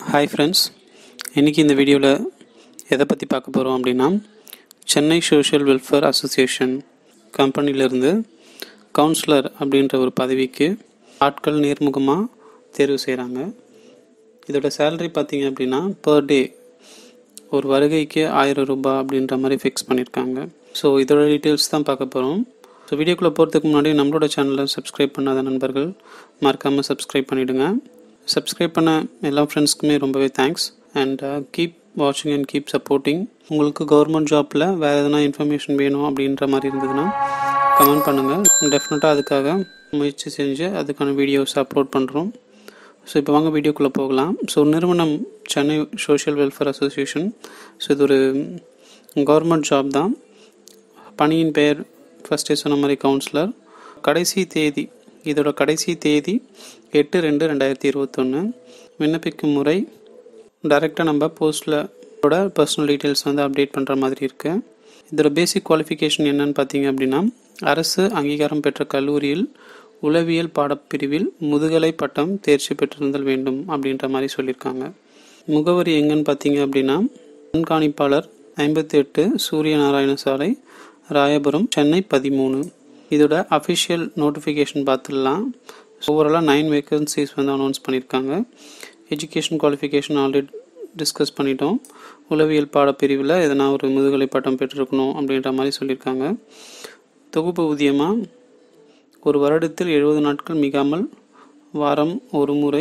hi friends இன்றைக்கி இந்த வீடியோவில் எதை பற்றி பார்க்க போகிறோம் அப்படின்னா சென்னை சோஷியல் வெல்ஃபேர் அசோசியேஷன் கம்பெனிலேருந்து கவுன்சிலர் அப்படின்ற ஒரு பதவிக்கு ஆட்கள் நேர்முகமாக தேர்வு செய்கிறாங்க இதோட சேலரி பார்த்தீங்க அப்படின்னா பர் டே ஒரு வருகைக்கு ஆயிரம் ரூபாய் அப்படின்ற மாதிரி ஃபிக்ஸ் பண்ணியிருக்காங்க ஸோ இதோட டீட்டெயில்ஸ் தான் பார்க்க போகிறோம் ஸோ வீடியோக்குள்ளே போகிறதுக்கு முன்னாடி நம்மளோட சேனலை சப்ஸ்கிரைப் பண்ணாத நண்பர்கள் மறக்காமல் சப்ஸ்கிரைப் பண்ணிவிடுங்க சப்ஸ்கிரைப் பண்ண எல்லா ஃப்ரெண்ட்ஸ்க்குமே ரொம்பவே தேங்க்ஸ் அண்ட் கீப் வாட்சிங் அண்ட் கீப் சப்போர்ட்டிங் உங்களுக்கு கவர்மெண்ட் ஜாப்பில் வேறு எதனா இன்ஃபர்மேஷன் வேணும் அப்படின்ற மாதிரி இருந்ததுன்னா கமெண்ட் பண்ணுங்கள் டெஃபினட்டாக அதுக்காக முயற்சி செஞ்சு அதுக்கான வீடியோஸ் அப்லோட் பண்ணுறோம் ஸோ இப்போ வாங்க வீடியோக்குள்ளே போகலாம் ஸோ நிறுவனம் Chennai social welfare association so இது ஒரு கவர்மெண்ட் ஜாப் தான் பணியின் பெயர் ஃபஸ்ட்டே சொன்ன மாதிரி கவுன்சிலர் கடைசி தேதி இதோட கடைசி தேதி எட்டு ரெண்டு ரெண்டாயிரத்தி இருபத்தொன்று விண்ணப்பிக்கும் முறை டைரெக்டாக நம்ம போஸ்ட்டில் பர்சனல் டீட்டெயில்ஸ் வந்து அப்டேட் பண்ணுற மாதிரி இருக்குது இதோட பேசிக் குவாலிஃபிகேஷன் என்னன்னு பார்த்தீங்க அப்படின்னா அரசு அங்கீகாரம் பெற்ற கல்லூரியில் உளவியல் பாடப்பிரிவில் முதுகலை பட்டம் தேர்ச்சி பெற்றிருந்தல் வேண்டும் அப்படின்ற மாதிரி சொல்லியிருக்காங்க முகவரி எங்கன்னு பார்த்தீங்க அப்படின்னா கண்காணிப்பாளர் ஐம்பத்தி எட்டு சூரிய நாராயண சாலை ராயபுரம் சென்னை பதிமூணு இதோட அஃபிஷியல் நோட்டிஃபிகேஷன் பார்த்துடலாம் ஓவராலாக நைன் வேக்கன்சிஸ் வந்து அனௌன்ஸ் பண்ணியிருக்காங்க எஜுகேஷன் குவாலிஃபிகேஷன் ஆல்ரெடி டிஸ்கஸ் பண்ணிட்டோம் உளவியல் பாடப்பிரிவில் எதனா ஒரு முதுகலை பட்டம் பெற்றிருக்கணும் அப்படின்ற மாதிரி சொல்லியிருக்காங்க தொகுப்பு ஊதியமாக ஒரு வருடத்தில் எழுபது நாட்கள் மிகாமல் வாரம் ஒரு முறை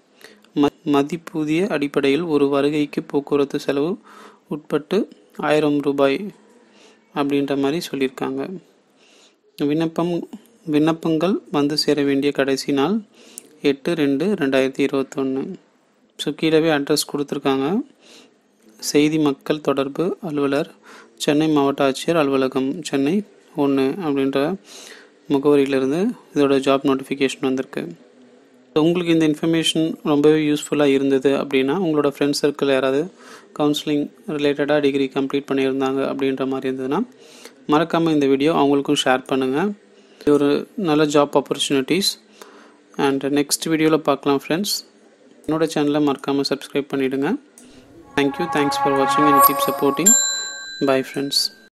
ம மதிப்பூதிய அடிப்படையில் ஒரு வருகைக்கு போக்குவரத்து செலவு உட்பட்டு ஆயிரம் ரூபாய் அப்படின்ற மாதிரி சொல்லியிருக்காங்க விண்ணப்பம் விண்ணப்பங்கள் வந்து சேர வேண்டிய கடைசி நாள் எட்டு ரெண்டு ரெண்டாயிரத்தி இருபத்தொன்று ஸோ கீழவே அட்ரஸ் கொடுத்துருக்காங்க செய்தி மக்கள் தொடர்பு அலுவலர் சென்னை மாவட்ட ஆட்சியர் அலுவலகம் சென்னை ஒன்று அப்படின்ற முகவரியிலிருந்து இதோட ஜாப் நோட்டிஃபிகேஷன் வந்திருக்கு உங்களுக்கு இந்த இன்ஃபர்மேஷன் ரொம்பவே யூஸ்ஃபுல்லாக இருந்தது அப்படின்னா உங்களோட ஃப்ரெண்ட்ஸ் சர்க்கிள் யாராவது கவுன்சிலிங் ரிலேட்டடாக டிகிரி கம்ப்ளீட் பண்ணியிருந்தாங்க அப்படின்ற மாதிரி இருந்ததுன்னா மறக்காமல் இந்த வீடியோ அவங்களுக்கும் ஷேர் பண்ணுங்கள் இது ஒரு நல்ல ஜாப் ஆப்பர்ச்சுனிட்டிஸ் அண்ட் நெக்ஸ்ட் வீடியோவில் பார்க்கலாம் ஃப்ரெண்ட்ஸ் என்னோட சேனலை மறக்காமல் சப்ஸ்கிரைப் பண்ணிவிடுங்க தேங்க்யூ தேங்க்ஸ் ஃபார் வாட்சிங் and keep supporting bye friends